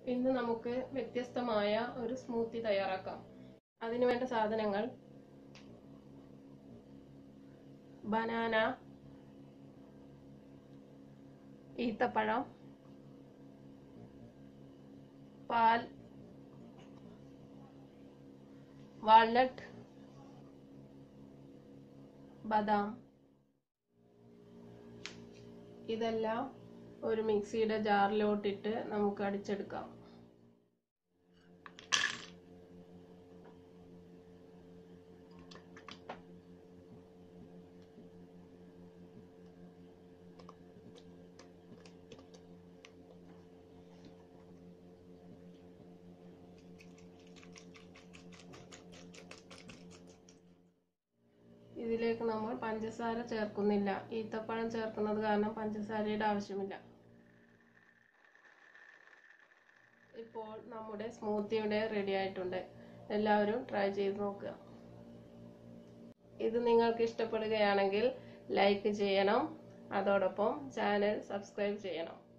ഇന്ന് നമുക്ക് വ്യത്യസ്തമായ ഒരു സ്മൂത്തി തയ്യാറാക്കാം അതിനു വേണ്ട സാധനങ്ങൾ ബനാന ഈത്തപ്പഴം പാൽ വാൾനട്ട് ബദാം ഇതെല്ലാം ഒരു മിക്സിയുടെ ജാറിലോട്ടിട്ട് നമുക്ക് അടിച്ചെടുക്കാം ഇതിലേക്ക് നമ്മൾ പഞ്ചസാര ചേർക്കുന്നില്ല ഈത്തപ്പഴം ചേർക്കുന്നത് കാരണം പഞ്ചസാരയുടെ ആവശ്യമില്ല ഇപ്പോൾ നമ്മുടെ സ്മൂത്തി ഇവിടെ റെഡി ആയിട്ടുണ്ട് എല്ലാവരും ട്രൈ ചെയ്ത് നോക്കുക ഇത് നിങ്ങൾക്ക് ഇഷ്ടപ്പെടുകയാണെങ്കിൽ ലൈക്ക് ചെയ്യണം അതോടൊപ്പം ചാനൽ സബ്സ്ക്രൈബ് ചെയ്യണം